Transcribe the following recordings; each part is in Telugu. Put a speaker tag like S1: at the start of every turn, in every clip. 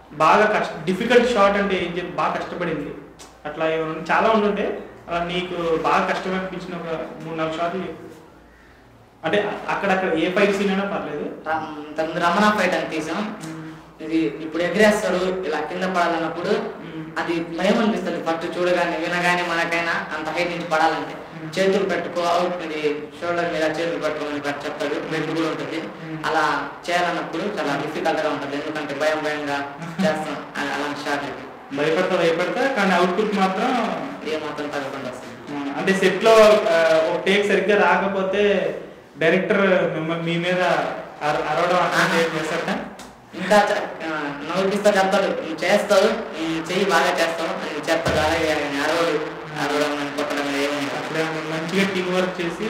S1: బాగా కష్ట డిఫికల్ట్ షాట్ అంటే ఏం చెప్పి బాగా కష్టపడింది అట్లా ఏమైనా చాలా ఉండుంటే అలా నీకు బాగా కష్టం అనిపించిన ఒక మూడు నాలుగు షాట్లు చెప్పు. అంటే అక్కడక్కడ ఏ ఫైట్ సీన్ అయినా పర్లేదు
S2: తన రమణ ఫైట్ అని తీసాం ఇది ఇప్పుడు ఎగిరేస్తారు ఇలా కింద పడాలన్నప్పుడు
S1: మ్మ్.
S2: అది భయం అనిపిస్తుంది ఫస్ట్ చూడగానే వినగానే మనకైనా అంత హైట్ నుంచి పడాలంటే
S1: మ్మ్.
S2: చేతులు పెట్టుకో అవుట్ ఇది షోల్డర్ మీద చేతులు పెట్టుకోమని పెట్టి చెప్తాడు బెల్ట్ కూడా ఉంటుంది
S1: మ్మ్.
S2: అలా చేయాలన్నప్పుడు చాలా డిఫికల్ట్ గా ఉంటుంది ఎందుకంటే భయం భయంగా చేస్తాం అలా- అలాంటి షాట్
S1: భయపడతా భయపడతా కానీ అవుట్పుట్ మాత్రం
S2: ఏమాత్రం తగ్గకుండా వస్తుంది
S1: ఆ, అంటే సెట్ లో ఆ, ఒక టేక్ సరిగ్గా రాకపోతే డైరెక్టర్ మిమ్మల్ని మీ మీద అర- అరవడం అంటే చేస్తారట
S2: ఇంకా చ- ఆ, నవ్వుపిస్తా చెప్తాడు నువ్వు చేస్తావు నీ చెయ్యి బాగా చేస్తావు అని చెప్తాడు అలాగే ఆయన అరవడు అరవడం అని కొట్టడం అని ఏమి ఉండదు.
S1: అప్పుడే మంచిగా టీం వర్క్ చేసి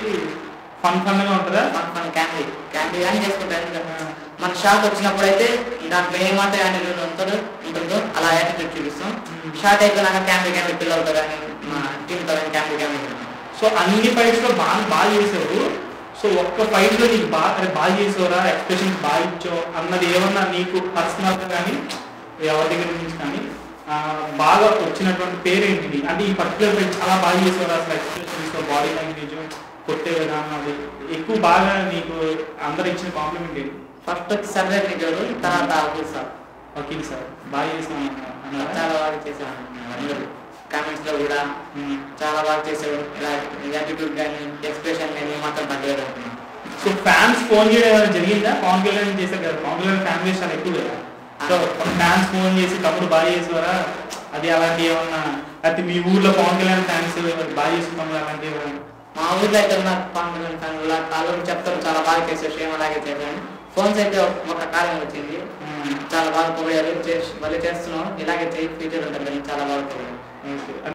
S1: ఫన్ ఫన్ గా ఉంటుందా
S2: మన మన క్యాండీ క్యాండీ కానీ చేసుకుంటారు ఎందుకంటే మన షాట్ వచ్చినప్పుడు అయితే దాంట్లో ఏమాత్రం యాటిట్యూడ్ ఉంటుందో ఉంటుందో అలా యాటిట్యూడ్ చూపిస్తాం
S1: మ్మ్.
S2: షాట్ అయిపోయినాక క్యాండీ క్యాండీ పిల్లలతో కానీ మా టీంతో కానీ క్యాండీ క్యాండీ
S1: సో అన్ని ఫైట్స్ లో బాగా బాగా చేసావు సో ఒక్క ఫైట్ లో నీకు బాగా అరే బాగా చేసావురా ఎక్స్ప్రెషన్ బాగా ఇచ్చావు అన్నది ఏమన్నా నీకు పర్సనల్ గా కానీ ఎవరి దగ్గర నుంచి కానీ ఆ, బాగా వచ్చినటువంటి పేరేంటిది అంటే ఈ పర్టికులర్ ఫైట్ చాలా బాగా చేసావు అసలు ఎక్స్ప్రెషన్స్ బాడీ లాంగ్వేజ్ కొట్టే విధానం అది ఎక్కువ బాగా నీకు అందరు ఇచ్చిన కాంప్లిమెంట్ ఏంటి
S2: ఫస్ట్ వచ్చి సర్వే గారు తర్వాత అబ్దుల్ సార్
S1: వకీల్ సార్ బాగా చేసాను అన్నారా
S2: చాలా బాగా చేశాను అందరూ కామెంట్స్ లో కూడా
S1: ఉమ్.
S2: చాలా బాగా చేసావు ఇలా యాటిట్యూడ్ కానీ ఎక్స్ప్రెషన్ కానీ మాత్రం తగ్గలేదు అంటున్నాను
S1: సో ఫ్యాన్స్ ఫోన్ చేయడం ఏమైనా జరిగిందా పవన్ కళ్యాణ్ చేశారు కదా పవన్ కళ్యాణ్ ఫ్యాన్ బేస్ చాలా ఎక్కువ కదా సో ఫ్యాన్స్ ఫోన్ చేసి తమ్ముడు బాగా చేసేవారా అది అలాంటి ఏమన్నా అయితే మీ ఊర్లో పవన్ కళ్యాణ్ ఫ్యాన్స్ బాగా చేసుకున్నాం అలాంటి ఏమన్నా
S2: మా ఊర్లో అయితే ఉన్న పాండుగన్ ఫ్యాన్ వాళ్ళు చెప్తారు చాలా బాగా చేసే సేమ్ అలాగే చేశాను ఫోన్స్ అయితే ఒక- ఒక కాలం వచ్చింది
S1: ఉమ్.
S2: చాలా బాగా పొగిడారు చేసి మళ్ళీ చేస్తున్నాం ఇలాగే చేయి ఫ్యూచర్ ఉంటుంది చాలా బాగా పొగిడారు
S1: ఓకే